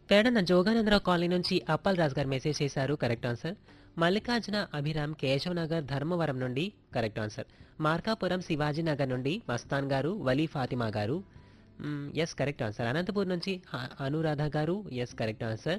పేడన Jogananda Rao colony నుంచి అప్పల్ రాజు గారు message చేశారు కరెక్ట్ ఆన్సర్ మల్లికార్జున అభిరామ్ కేశవ్ నగర్ ధర్మవరం నుండి కరెక్ట్ ఆన్సర్ మార్కాపురం శివాజీ నగర్ నుండి మస్తాన్ గారు వలీ ఫాతిమా గారు ఎస్ కరెక్ట్ ఆన్సర్ అనంతపూర్ నుంచి అ- అనురాధ గారు yes correct answer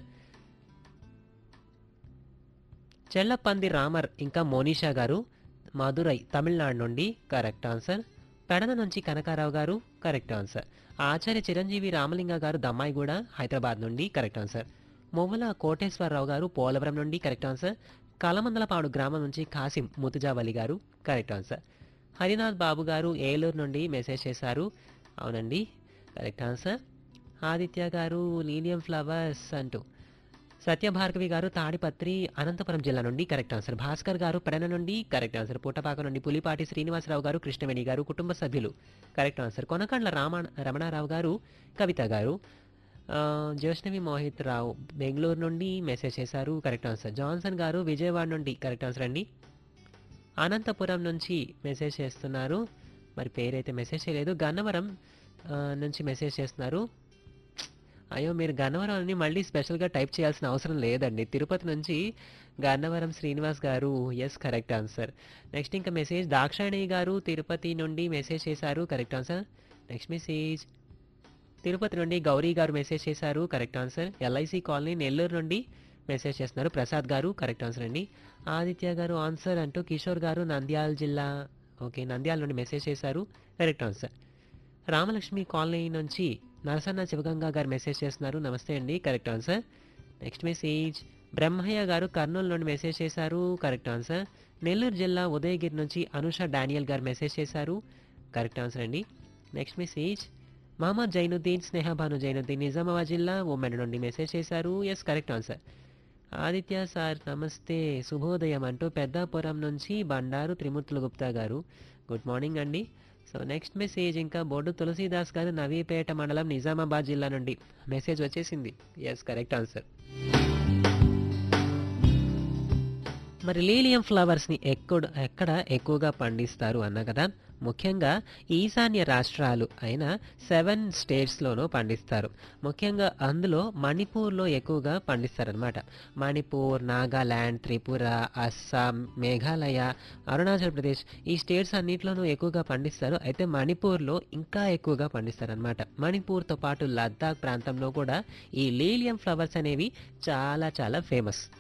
Chellapandi Ramar ఇంకా మోనిషా గారు మధురై తమిళనాడు నుండి కరెక్ట్ ఆన్సర్ పెడన నుంచి కనకారావు గారు కరెక్ట్ ఆన్సర్ ఆచార్య చిరంజీవి రామలింగ గారు దమ్మాయిగూడ హైదరాబాద్ నుండి కరెక్ట్ ఆన్సర్ మొవ్వల కోటేశ్వరరావు గారు పోలవరం నుండి కరెక్ట్ ఆన్సర్ కలమందలపాడు గ్రామం నుంచి కాసిం ముతుజావలి గారు కరెక్ట్ ఆన్సర్ హరినాథ్ బాబు గారు ఏలూరు నుండి మెసేజ్ చేశారు అవునండి కరెక్ట్ ఆన్సర్ ఆదిత్య గారు లీనియం ఫ్లవర్స్ అంటూ సత్యభార్గవి గారు తాడిపత్రి అనంతపురం జిల్లా నుండి కరెక్ట్ ఆన్సర్ భాస్కర్ గారు పెడన నుండి కరెక్ట్ ఆన్సర్ పుట్టపాక నుండి పులిపాటి శ్రీనివాసరావు గారు కృష్ణవేణి గారు కుటుంబ సభ్యులు కరెక్ట్ ఆన్సర్ కొనకండ్ల రామ రమణారావు గారు కవిత గారు ఆ, జ్యోష్ణవి మోహిత్ రావు బెంగళూరు నుండి మెసేజ్ చేశారు కరెక్ట్ ఆన్సర్ జాన్సన్ గారు విజయవాడ నుండి కరెక్ట్ ఆన్సర్ అండి అనంతపురం నుంచి మెసేజ్ చేస్తున్నారు మరి పేరైతే మెసేజ్ చేయలేదు గన్నవరం ఆ, నుంచి మెసేజ్ చేస్తున్నారు అయ్యో మీరు గన్నవరం అని మళ్ళీ స్పెషల్గా టైప్ చేయాల్సిన అవసరం లేదండి తిరుపతి నుంచి గన్నవరం శ్రీనివాస్ గారు ఎస్ కరెక్ట్ ఆన్సర్ నెక్స్ట్ ఇంకా మెసేజ్ దాక్షాయణి గారు తిరుపతి నుండి మెసేజ్ చేశారు correct answer next message Tirupati నుండి గౌరీ గారు మెసేజ్ చేశారు correct answer LIC colony Nellore నుండి మెసేజ్ చేస్తున్నారు ప్రసాద్ గారు కరెక్ట్ ఆన్సర్ అండి ఆదిత్య గారు ఆన్సర్ అంటూ కిషోర్ గారు నంద్యాల జిల్లా ఓకే నంద్యాల నుండి మెసేజ్ చేశారు కరెక్ట్ ఆన్సర్ రామలక్ష్మి కాలనీ నుంచి నరసన్న శివగంగా గారు మెసేజ్ చేస్తున్నారు నమస్తే అండి correct answer next message Brahmaiah గారు కర్నూలు నుండి మెసేజ్ చేశారు కరెక్ట్ ఆన్సర్ నెల్లూరు జిల్లా ఉదయగిరి నుంచి అనుష డానియల్ గారు మెసేజ్ చేశారు కరెక్ట్ ఆన్సర్ అండి నెక్స్ట్ మెసేజ్ మహమ్మద్ జైనుద్దీన్ స్నేహబాను జైనుద్దీన్ నిజామాబాద్ జిల్లా ఉమెన్ నుండి మెసేజ్ చేశారు yes correct answer Aditya sir నమస్తే శుభోదయం అంటూ పెద్దాపురం నుంచి బండారు త్రిమూర్తుల గుప్తా గారు గుడ్ మార్నింగ్ అండి సో నెక్స్ట్ మెసేజ్ ఇంకా బొడ్డు తులసీదాస్ గారు నవీపేట మండలం నిజామాబాద్ జిల్లా నుండి మెసేజ్ వచ్చేసింది ఎస్ కరెక్ట్ ఆన్సర్ మరి లీలియం ఫ్లవర్స్ని ఎక్కడ ఎక్కడ ఎక్కువగా పండిస్తారు అన్న కదా ముఖ్యంగా ఈశాన్య రాష్ట్రాలు అయిన సెవెన్ స్టేట్స్లోనూ పండిస్తారు ముఖ్యంగా అందులో మణిపూర్లో ఎక్కువగా పండిస్తారనమాట మణిపూర్ నాగాల్యాండ్ త్రిపుర అస్సాం మేఘాలయ అరుణాచల్ ప్రదేశ్ ఈ స్టేట్స్ అన్నిట్లోనూ ఎక్కువగా పండిస్తారు అయితే మణిపూర్లో ఇంకా ఎక్కువగా పండిస్తారనమాట మణిపూర్తో పాటు లద్దాఖ్ ప్రాంతంలో కూడా ఈ లీలియం ఫ్లవర్స్ అనేవి చాలా చాలా ఫేమస్